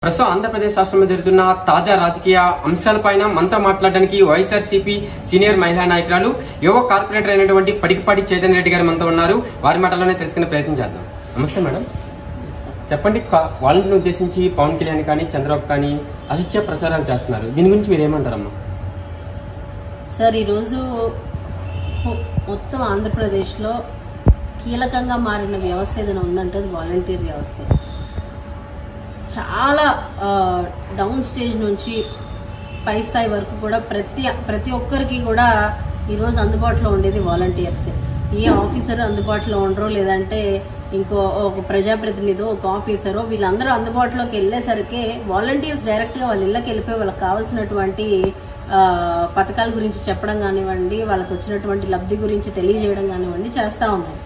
ప్రస్తుతం ఆంధ్రప్రదేశ్ రాష్ట్రంలో జరుగుతున్న తాజా రాజకీయ అంశాలపైన మనతో మాట్లాడడానికి వైఎస్ఆర్సీపీ సీనియర్ మహిళా నాయకురాలు యువ కార్పొరేటర్ అయినటువంటి పడికిపాటి చైతన్య రెడ్డి గారు మనతో ఉన్నారు వారి మాటల్లోనే తెలుసుకునే ప్రయత్నం చేద్దాం నమస్తే మేడం చెప్పండి కా- వాళ్ళని ఉద్దేశించి పవన్ కళ్యాణ్ కానీ చంద్రబాబు కానీ అసత్య ప్రచారాలు చేస్తున్నారు దీని గురించి మీరు ఏమంటారమ్మా సార్ ఈరోజు మొ- మొత్తం ఆంధ్రప్రదేశ్లో కీలకంగా మారిన వ్యవస్థ ఏదైనా ఉందంటే అది వాలంటీర్ వ్యవస్థ చాలా ఆ, డౌన్ స్టేజ్ నుంచి పై స్థాయి వరకు కూడా ప్రతి ప్రతి ఒక్కరికి కూడా ఈరోజు అందుబాటులో ఉండేది వాలంటీర్స్ ఏ ఆఫీసర్ అందుబాటులో ఉండరో లేదంటే ఇంకో ఒక ప్రజాప్రతినిధి ఒక ఆఫీసరో వీళ్ళందరూ అందుబాటులోకి వెళ్ళేసరికి వాలంటీర్స్ డైరెక్ట్గా వాళ్ళ ఇళ్ళకి వెళ్ళిపోయి వాళ్ళకి కావాల్సినటువంటి ఆ, పథకాల గురించి చెప్పడం కానివ్వండి వాళ్ళకి వచ్చినటువంటి లబ్ధి గురించి తెలియజేయడం కానివ్వండి చేస్తూ ఉన్నారు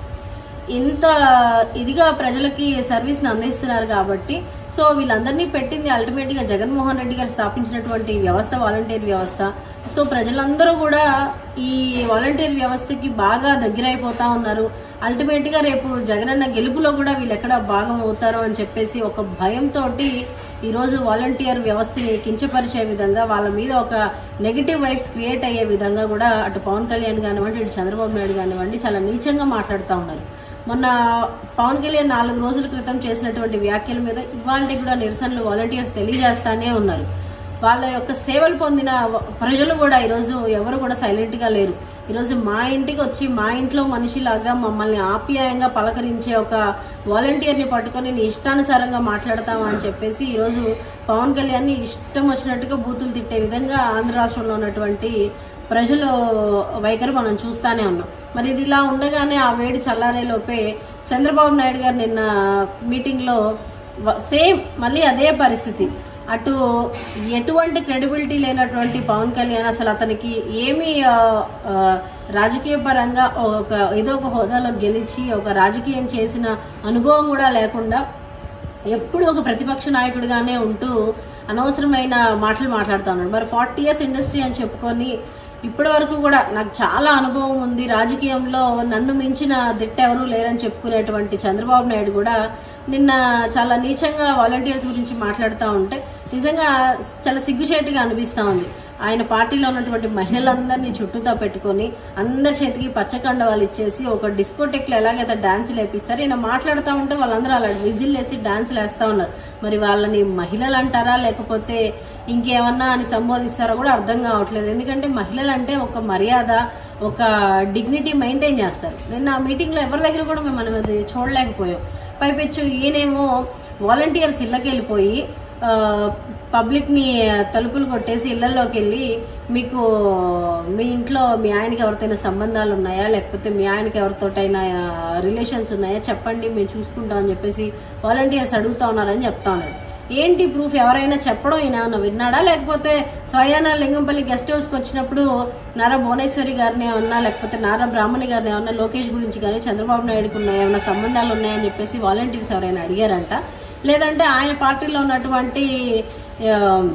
ఇంత ఇదిగా ప్రజలకి సర్వీస్ ని అందిస్తున్నారు కాబట్టి సో వీళ్ళందరినీ పెట్టింది అల్టిమేట్ గా జగన్మోహన్ రెడ్డి గారు స్థాపించినటువంటి వ్యవస్థ వాలంటీర్ వ్యవస్థ సో ప్రజలందరూ కూడా ఈ వాలంటీర్ వ్యవస్థకి బాగా దగ్గరైపోతా ఉన్నారు అల్టిమేట్ గా రేపు జగనన్న గెలుపులో కూడా వీళ్ళు ఎక్కడ భాగం అవుతారో అని చెప్పేసి ఒక భయంతో ఈ రోజు వాలంటీర్ వ్యవస్థని కించపరిచే విధంగా వాళ్ళ మీద ఒక నెగిటివ్ వైబ్స్ క్రియేట్ అయ్యే విధంగా కూడా అటు పవన్ కళ్యాణ్ కానివ్వండి ఇటు చంద్రబాబు నాయుడు కానివ్వండి చాలా నీచంగా మాట్లాడుతూ ఉన్నారు మొన్న పవన్ కళ్యాణ్ నాలుగు రోజుల క్రితం చేసినటువంటి వ్యాఖ్యల మీద ఇవాళ కూడా నిరసనలు వాలంటీర్స్ తెలియజేస్తానే ఉన్నారు వాళ్ళ యొక్క సేవలు పొందిన వ- ప్రజలు కూడా ఈరోజు ఎవరు కూడా సైలెంట్ గా లేరు ఈరోజు మా ఇంటికి వచ్చి మా ఇంట్లో మనిషిలాగా మమ్మల్ని ఆప్యాయంగా పలకరించే ఒక వాలంటీర్ని పట్టుకొని నీ ఇష్టానుసారంగా మాట్లాడతాం అని చెప్పేసి ఈరోజు పవన్ కళ్యాణ్ ని ఇష్టం వచ్చినట్టుగా బూతులు తిట్టే విధంగా ఆంధ్ర రాష్ట్రంలో ఉన్నటువంటి ప్రజలు వైఖరి మనం చూస్తానే ఉన్నాం మరి ఇది ఇలా ఉండగానే ఆ వేడి చల్లారే లోపే చంద్రబాబు నాయుడు గారు నిన్న మీటింగ్ లో సేమ్ మళ్ళీ అదే పరిస్థితి అటు ఎటువంటి క్రెడిబిలిటీ లేనటువంటి పవన్ కళ్యాణ్ అసలు అతనికి ఏమి ఆ, ఆ, రాజకీయ పరంగా ఒక ఏదో ఒక హోదాలో గెలిచి ఒక రాజకీయం చేసిన అనుభవం కూడా లేకుండా ఎప్పుడు ఒక ప్రతిపక్ష నాయకుడిగానే ఉంటూ అనవసరమైన మాటలు మాట్లాడుతూ ఉన్నాడు మరి ఫార్టీ ఇయర్స్ ఇండస్ట్రీ అని చెప్పుకొని ఇప్పటి వరకు కూడా నాకు చాలా అనుభవం ఉంది రాజకీయంలో నన్ను మించిన దిట్ట ఎవరూ లేరని చెప్పుకునేటువంటి చంద్రబాబు నాయుడు కూడా నిన్న చాలా నీచంగా వాలంటీర్స్ గురించి మాట్లాడుతూ ఉంటే నిజంగా చాలా సిగ్గుచేటుగా అనిపిస్తా ఉంది ఆయన పార్టీలో ఉన్నటువంటి మహిళలందరినీ చుట్టూతా పెట్టుకొని అందరి చేతికి పచ్చకండవాలు ఇచ్చేసి ఒక డిస్కోటెక్ లో ఎలాగైతే డాన్స్ లేపిస్తారు ఈయన మాట్లాడుతూ ఉంటే వాళ్ళందరూ అలా విజిల్ వేసి డాన్స్ వేస్తా ఉన్నారు మరి వాళ్ళని మహిళలు అంటారా లేకపోతే ఇంకేమన్నా అని సంబోధిస్తారో కూడా అర్థం కావట్లేదు ఎందుకంటే మహిళలు అంటే ఒక మర్యాద ఒక డిగ్నిటీ మెయింటైన్ చేస్తారు నిన్న ఆ మీటింగ్ లో ఎవరి దగ్గర కూడా మేము మనం అది చూడలేకపోయాం పైపెచ్చు ఈయనేమో వాలంటీర్స్ ఇళ్ళకి వెళ్ళిపోయి పబ్లిక్ ని తలుపులు కొట్టేసి ఇళ్లలోకి వెళ్ళి మీకు మీ ఇంట్లో మీ ఆయనకి ఎవరితోనైనా సంబంధాలు ఉన్నాయా లేకపోతే మీ ఆయనకి ఎవరితోటైనా రిలేషన్స్ ఉన్నాయా చెప్పండి మేము చూసుకుంటాం అని చెప్పేసి వాలంటీర్స్ అడుగుతా ఉన్నారని చెప్తా ఉన్నారు ఏంటి ప్రూఫ్ ఎవరైనా చెప్పడం ఈయన ఏమన్నా విన్నాడా లేకపోతే స్వయాన లింగంపల్లి గెస్ట్ హౌస్ కి వచ్చినప్పుడు నారా భువనేశ్వరి గారిని ఏమన్నా లేకపోతే నారా బ్రాహ్మణి గారిని ఏమన్నా లోకేష్ గురించి కానీ చంద్రబాబు నాయుడుకి ఉన్నాయి ఏమైనా సంబంధాలు ఉన్నాయని చెప్పేసి వాలంటీర్స్ ఎవరైనా అడిగారంట లేదంటే ఆయన పార్టీలో ఉన్నటువంటి ఆ,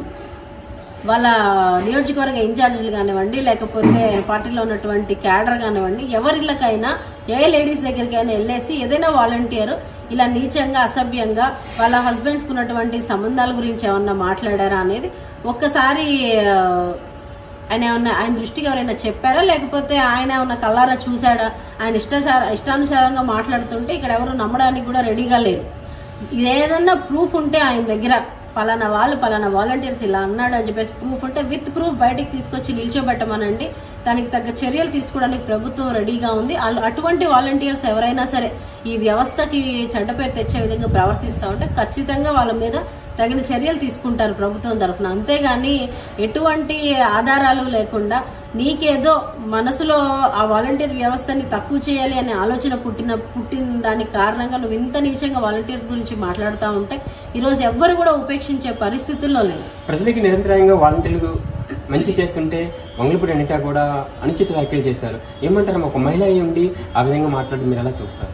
వాళ్ళ నియోజకవర్గ ఇన్ఛార్జీలు కానివ్వండి లేకపోతే పార్టీలో ఉన్నటువంటి క్యాడర్ కానివ్వండి ఎవరిళ్ళకైనా ఏ లేడీస్ దగ్గరికైనా వెళ్ళేసి ఏదైనా వాలంటీర్ ఇలా నీచంగా అసభ్యంగా వాళ్ళ హస్బెండ్స్ ఉన్నటువంటి సంబంధాల గురించి ఏమన్నా మాట్లాడారా అనేది ఒక్కసారి ఆ, ఆయన ఏమన్నా ఆయన దృష్టికి ఎవరైనా చెప్పారా లేకపోతే ఆయన ఏమన్నా కల్లారా చూసాడా ఆయన ఇష్టాచార ఇష్టానుసారంగా మాట్లాడుతుంటే ఇక్కడ ఎవరు నమ్మడానికి కూడా రెడీగా లేరు ఏదన్నా ప్రూఫ్ ఉంటే ఆయన దగ్గర పలానా వాళ్ళు పలానా వాలంటీర్స్ ఇలా అన్నాడు అని చెప్పేసి ప్రూఫ్ ఉంటే విత్ ప్రూఫ్ బయటికి తీసుకొచ్చి నిల్చోబెట్టమనండి దానికి తగ్గ చర్యలు తీసుకోవడానికి ప్రభుత్వం రెడీగా ఉంది అల్- అటువంటి వాలంటీర్స్ ఎవరైనా సరే ఈ వ్యవస్థకి చెడ్డ పేరు తెచ్చే విధంగా ప్రవర్తిస్తూ ఉంటే ఖచ్చితంగా వాళ్ళ మీద తగిన చర్యలు తీసుకుంటారు ప్రభుత్వం తరఫున అంతేగాని ఎటువంటి ఆధారాలు లేకుండా నీకేదో మనసులో ఆ వాలంటీర్ వ్యవస్థని తక్కువ చేయాలి అనే ఆలోచన పుట్టిన పుట్టిన దానికి కారణంగా నువ్వు ఇంత నీచంగా వాలంటీర్స్ గురించి మాట్లాడుతూ ఉంటే ఈరోజు ఎవ్వరు కూడా ఉపేక్షించే పరిస్థితుల్లో లేదు ప్రజలకి నిరంతరాయంగా వాలంటీర్లు మంచి చేస్తుంటే మంగళపూడి అనిత కూడా అనుచిత వ్యాఖ్యలు చేశారు ఏమంటారు ఒక మహిళ అయి ఉండి ఆ విధంగా మాట్లాడి మీరు ఎలా చూస్తారు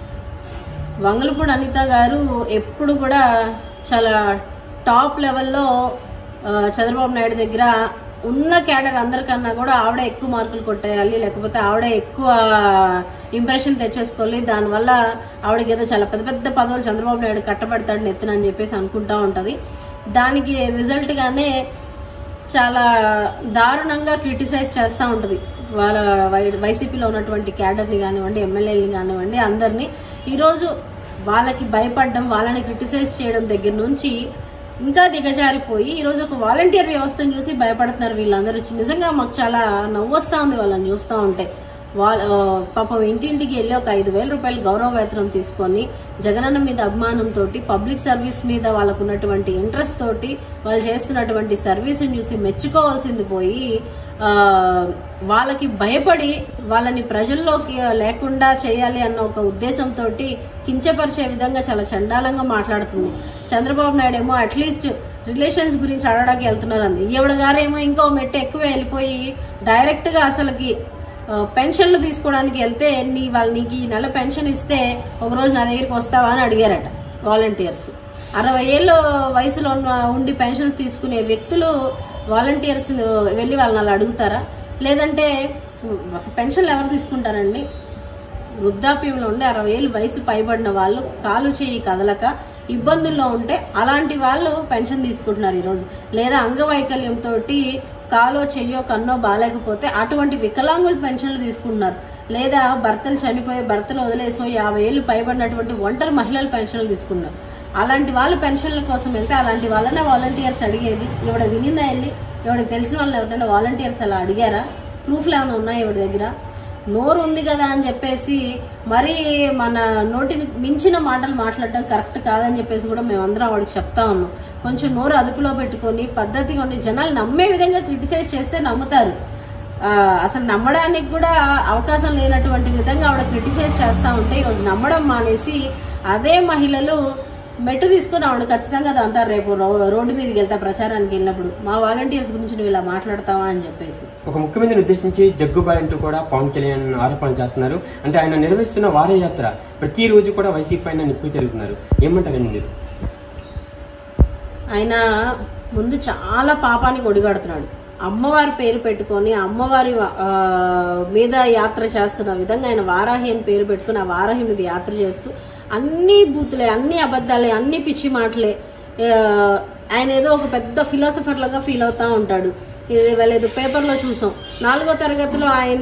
వంగలపూడి అనిత గారు ఎప్పుడు కూడా చాలా టాప్ లెవెల్లో ఆ, చంద్రబాబు నాయుడు దగ్గర ఉన్న క్యాడర్ అందరికన్నా కూడా ఆవిడ ఎక్కువ మార్కులు కొట్టేయాలి లేకపోతే ఆవిడ ఎక్కువ ఇంప్రెషన్ తెచ్చేసుకోవాలి దానివల్ల ఆవిడకి ఏదో చాలా పెద్ద పెద్ద పదవులు చంద్రబాబు నాయుడు కట్టబడతాడు నెత్తిన అని చెప్పేసి అనుకుంటా ఉంటది దానికి రిజల్ట్ గానే చాలా దారుణంగా క్రిటిసైజ్ చేస్తూ ఉంటుంది వాళ్ళ వై- వైసీపీలో ఉన్నటువంటి క్యాడర్ని కానివ్వండి ఎమ్మెల్యేని కానివ్వండి అందరినీ ఈరోజు వాళ్ళకి భయపడడం వాళ్ళని క్రిటిసైజ్ చేయడం దగ్గర నుంచి ఇంకా దిగజారిపోయి ఈరోజు ఒక వాలంటీర్ వ్యవస్థను చూసి భయపడుతున్నారు వీళ్ళందరూ నిజంగా మాకు చాలా నవ్వొస్తా ఉంది వాళ్ళని చూస్తూ ఉంటే వాళ్ళ ఆ, పాపం ఇంటింటికి వెళ్ళి ఒక ఐదు వేల రూపాయలు గౌరవ వేతనం తీసుకొని జగనన్న మీద అభిమానంతో పబ్లిక్ సర్వీస్ మీద వాళ్ళకు ఉన్నటువంటి ఇంట్రెస్ట్ తోటి వాళ్ళు చేస్తున్నటువంటి సర్వీస్ని చూసి మెచ్చుకోవాల్సింది పోయి ఆ, వాళ్ళకి భయపడి వాళ్ళని ప్రజల్లోకి లేకుండా చేయాలి అన్న ఒక ఉద్దేశంతో కించపరిచే విధంగా చాలా చండాలంగా మాట్లాడుతుంది చంద్రబాబు నాయుడు ఏమో అట్లీస్ట్ రిలేషన్స్ గురించి అడగడానికి వెళ్తున్నారు అంది ఈవిడ గారేమో ఇంకో మెట్టు ఎక్కువ వెళ్ళిపోయి డైరెక్ట్ గా అసలుకి ఆ, పెన్షన్లు తీసుకోవడానికి వెళ్తే నీ వాళ్ళు నీకు ఈ నెల పెన్షన్ ఇస్తే ఒక రోజు నా దగ్గరికి వస్తావా అని అడిగారట వాలంటీర్స్ అరవై ఏళ్ళ వయసులో ఉన్న ఉండి పెన్షన్స్ తీసుకునే వ్యక్తులు వాలంటీర్స్ వెళ్ళి వాళ్ళని అలా అడుగుతారా లేదంటే అసలు పెన్షన్లు ఎవరు తీసుకుంటారండి వృద్ధాప్యంలో ఉండి అరవై ఏళ్ళు వయసు పైబడిన వాళ్ళు కాలు చేయి కదలక ఇబ్బందుల్లో ఉంటే అలాంటి వాళ్ళు పెన్షన్ తీసుకుంటున్నారు ఈరోజు లేదా అంగవైకల్యంతో కాలో చెయ్యో కన్నో బాగాలేకపోతే అటువంటి వికలాంగులు పెన్షన్లు తీసుకుంటున్నారు లేదా భర్తలు చనిపోయి భర్తలు వదిలేసో యాభై ఏళ్ళు పైబడినటువంటి ఒంటరి మహిళలు పెన్షన్లు తీసుకున్నారు అలాంటి వాళ్ళు పెన్షన్ల కోసం వెళ్తే అలాంటి వాళ్ళనే వాలంటీర్స్ అడిగేది ఇవిడ వినిందా వెళ్ళి ఇవిడకి తెలిసిన వాళ్ళని ఎవరైనా వాలంటీర్స్ అలా అడిగారా ప్రూఫ్లు ఏమైనా ఉన్నాయా ఇవిడ దగ్గర నోరు ఉంది కదా అని చెప్పేసి మరీ మన నోటిని మించిన మాటలు మాట్లాడడం కరెక్ట్ కాదని చెప్పేసి కూడా మేమందరం వాడికి చెప్తా ఉన్నాం కొంచెం నోరు అదుపులో పెట్టుకొని పద్ధతిగా ఉండి జనాలు నమ్మే విధంగా క్రిటిసైజ్ చేస్తే నమ్ముతారు ఆ, అసలు నమ్మడానికి కూడా అవకాశం లేనటువంటి విధంగా ఆవిడ క్రిటిసైజ్ చేస్తా ఉంటే ఈరోజు నమ్మడం మానేసి అదే మహిళలు మెట్టు తీసుకుని ఆవిడ ఖచ్చితంగా అది అంటారు రేపు రో- రోడ్డు మీదకి వెళ్తా ప్రచారానికి వెళ్ళినప్పుడు మా వాలంటీర్స్ గురించి నువ్వు ఇలా మాట్లాడతావా అని చెప్పేసి ఒక ముఖ్యమంత్రిని ఉద్దేశించి జగ్గుబాయ్ అంటూ కూడా పవన్ కళ్యాణ్ ఆరోపణలు చేస్తున్నారు అంటే ఆయన నిర్వహిస్తున్న వారయాత్ర ప్రతిరోజు కూడా వైసీపీ పైన నిప్పులు జరుగుతున్నారు ఏమంటారండి మీరు ఆయన ముందు చాలా పాపానికి ఒడిగడుతున్నాడు అమ్మవారి పేరు పెట్టుకొని అమ్మవారి ఆ, మీద యాత్ర చేస్తున్న విధంగా ఆయన వారాహి అని పేరు పెట్టుకుని ఆ వారాహి మీద యాత్ర చేస్తూ అన్ని బూతులే అన్ని అబద్ధాలే అన్ని పిచ్చి మాటలే ఆ, ఆయన ఏదో ఒక పెద్ద ఫిలాసఫర్ లాగా ఫీల్ అవుతా ఉంటాడు ఇది లేదు పేపర్లో చూసాం నాలుగో తరగతిలో ఆయన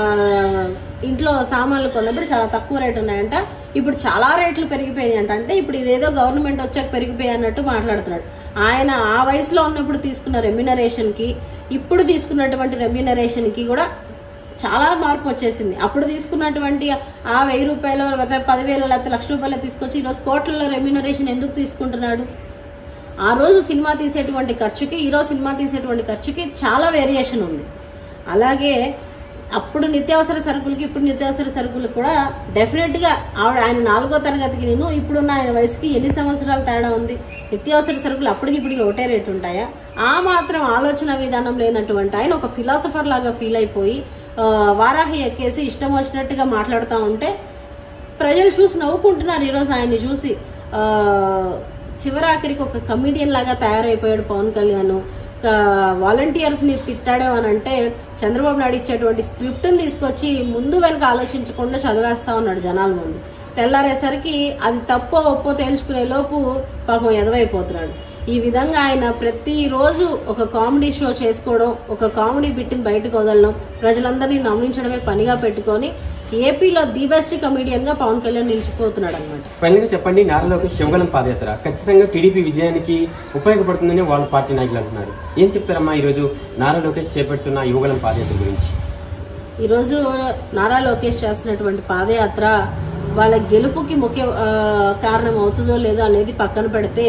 ఇంట్లో సామాన్లు కొన్నప్పుడు చాలా తక్కువ రేటు ఉన్నాయంట ఇప్పుడు చాలా రేట్లు పెరిగిపోయాయి అంట అంటే ఇప్పుడు ఇదేదో గవర్నమెంట్ వచ్చాక పెరిగిపోయాయి అన్నట్టు మాట్లాడుతున్నాడు ఆయన ఆ వయసులో ఉన్నప్పుడు తీసుకున్న రెమ్యునరేషన్ కి ఇప్పుడు తీసుకున్నటువంటి రెమ్యునరేషన్ కి కూడా చాలా మార్పు వచ్చేసింది అప్పుడు తీసుకున్నటువంటి ఆ వెయ్యి రూపాయలు లేకపోతే పదివేలు లేకపోతే లక్ష రూపాయలు తీసుకొచ్చి ఈరోజు కోట్లలో రెమ్యునరేషన్ ఎందుకు తీసుకుంటున్నాడు ఆ రోజు సినిమా తీసేటువంటి ఖర్చుకి ఈ రోజు సినిమా తీసేటువంటి ఖర్చుకి చాలా వేరియేషన్ ఉంది అలాగే అప్పుడు నిత్యావసర సరుకులకి ఇప్పుడు నిత్యావసర సరుకులకు కూడా డెఫినెట్ గా ఆవిడ ఆయన నాలుగో తరగతికి నేను ఇప్పుడున్న ఆయన వయసుకి ఎన్ని సంవత్సరాల తేడా ఉంది నిత్యావసర సరుకులు అప్పటికి ఇప్పటికి ఒకటే రేటు ఉంటాయా ఆ మాత్రం ఆలోచన విధానం లేనటువంటి ఆయన ఒక ఫిలాసఫర్ లాగా ఫీల్ అయిపోయి ఆ, వారాహి ఎక్కేసి ఇష్టం వచ్చినట్టుగా మాట్లాడుతూ ఉంటే ప్రజలు చూసి నవ్వుకుంటున్నారు ఈరోజు ఆయన్ని చూసి ఆ, చివరాఖరికి ఒక కమిడియన్ లాగా తయారైపోయాడు పవన్ కళ్యాణ్ వాలంటీర్స్ ని తిట్టాడు అని అంటే చంద్రబాబు నాయుడు ఇచ్చేటువంటి స్క్రిప్ట్ ని తీసుకొచ్చి ముందు వెనక ఆలోచించకుండా చదివేస్తా ఉన్నాడు జనాల ముందు తెల్లారేసరికి అది తప్పో ఒప్పో తేల్చుకునే లోపు పాపం ఎదవైపోతున్నాడు ఈ విధంగా ఆయన ప్రతిరోజు ఒక కామెడీ షో చేసుకోవడం ఒక కామెడీ బిట్ని బయటకు వదలడం ప్రజలందరినీ నమ్మించడమే పనిగా పెట్టుకొని ఏపీలో ది బెస్ట్ కమిడియన్ గా పవన్ కళ్యాణ్ నిలిచిపోతున్నాడు అనమాట ఫైనల్ గా చెప్పండి నారాలోకి శివగలం పాదయాత్ర ఖచ్చితంగా టీడీపీ విజయానికి ఉపయోగపడుతుందని వాళ్ళ పార్టీ నాయకులు అంటున్నారు ఏం చెప్తారమ్మా ఈరోజు నారా లోకేష్ చేపడుతున్న యువగలం పాదయాత్ర గురించి ఈరోజు నారా లోకేష్ చేస్తున్నటువంటి పాదయాత్ర వాళ్ళ గెలుపుకి ముఖ్య ఆ, కారణం అవుతుందో లేదో అనేది పక్కన పెడితే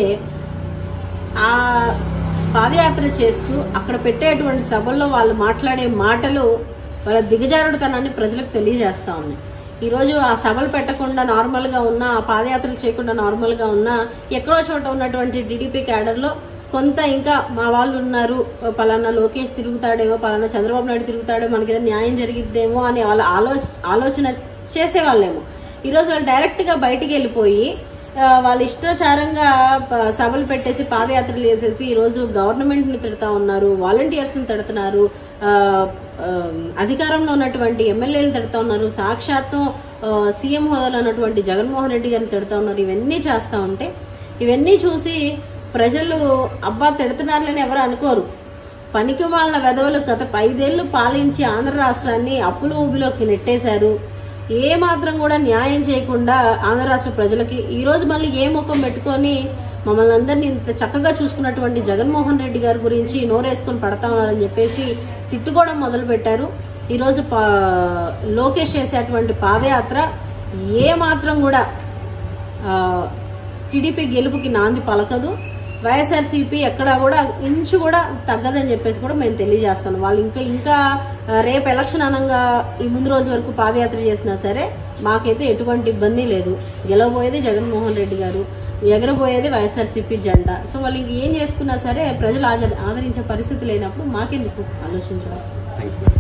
ఆ పాదయాత్ర చేస్తూ అక్కడ పెట్టేటువంటి సభల్లో వాళ్ళు మాట్లాడే మాటలు వాళ్ళ దిగజారుడుతనాన్ని ప్రజలకు తెలియజేస్తా ఉన్నాయి ఈరోజు ఆ సభలు పెట్టకుండా నార్మల్ గా ఉన్న ఆ పాదయాత్రలు చేయకుండా నార్మల్ గా ఉన్న ఎక్కడో చోట ఉన్నటువంటి టీడీపీ క్యాడర్లో కొంత ఇంకా మా వాళ్ళు ఉన్నారు పలానా లోకేష్ తిరుగుతాడేమో పలానా చంద్రబాబు నాయుడు తిరుగుతాడో మనకి ఏదో న్యాయం జరిగిద్దేమో అని వాళ్ళ ఆలోచ ఆలోచన చేసేవాళ్ళేమో ఈరోజు వాళ్ళు డైరెక్ట్ గా బయటికి వెళ్ళిపోయి ఆ, వాళ్ళ ఇష్టాచారంగా ప- సభలు పెట్టేసి పాదయాత్రలు చేసేసి ఈరోజు గవర్నమెంట్ ని తిడతా ఉన్నారు వాలంటీర్స్ ని తిడుతున్నారు ఆ, ఆ, అధికారంలో ఉన్నటువంటి ఎమ్మెల్యేలు తిడతా ఉన్నారు సాక్షాత్తు ఆ, సీఎం హోదాలో ఉన్నటువంటి జగన్మోహన్ రెడ్డి గారిని తిడతా ఉన్నారు ఇవన్నీ చేస్తా ఉంటే ఇవన్నీ చూసి ప్రజలు అబ్బా తిడుతున్నారులని ఎవరు అనుకోరు పనికి వాళ్ళ వెధవలు గత ఐదేళ్లు పాలించి ఆంధ్ర రాష్ట్రాన్ని అప్పుల ఊబిలోకి నెట్టేశారు ఏ మాత్రం కూడా న్యాయం చేయకుండా ఆంధ్ర రాష్ట్ర ప్రజలకి ఈ రోజు మళ్ళీ ఏ ముఖం పెట్టుకొని మమ్మల్ని అందరినీ ఇంత చక్కగా చూసుకున్నటువంటి జగన్మోహన్ రెడ్డి గారి గురించి నోరేసుకొని పడతా ఉన్నారని చెప్పేసి తిట్టుకోవడం మొదలు పెట్టారు ఈరోజు పా లోకేష్ చేసేటువంటి పాదయాత్ర ఏ మాత్రం కూడా ఆ, టీడీపీ గెలుపుకి నాంది పలకదు వైఎస్ఆర్సీపీ ఎక్కడా కూడా ఇంచు కూడా తగ్గదని చెప్పేసి కూడా మేము తెలియజేస్తాం వాళ్ళు ఇంకా ఇంకా ఆ, రేపు ఎలక్షన్ అనంగా ఈ ముందు రోజు వరకు పాదయాత్ర చేసినా సరే మాకైతే ఎటువంటి ఇబ్బంది లేదు గెలవబోయేది జగన్మోహన్ రెడ్డి గారు ఎగరబోయేది వైఎస్ఆర్సీపీ జెండా సో వాళ్ళు ఇంక ఏం చేసుకున్నా సరే ప్రజలు ఆదరి- ఆదరించే పరిస్థితి లేనప్పుడు మాకెందుకు ఆలోచించడం థ్యాంక్స్ మేడం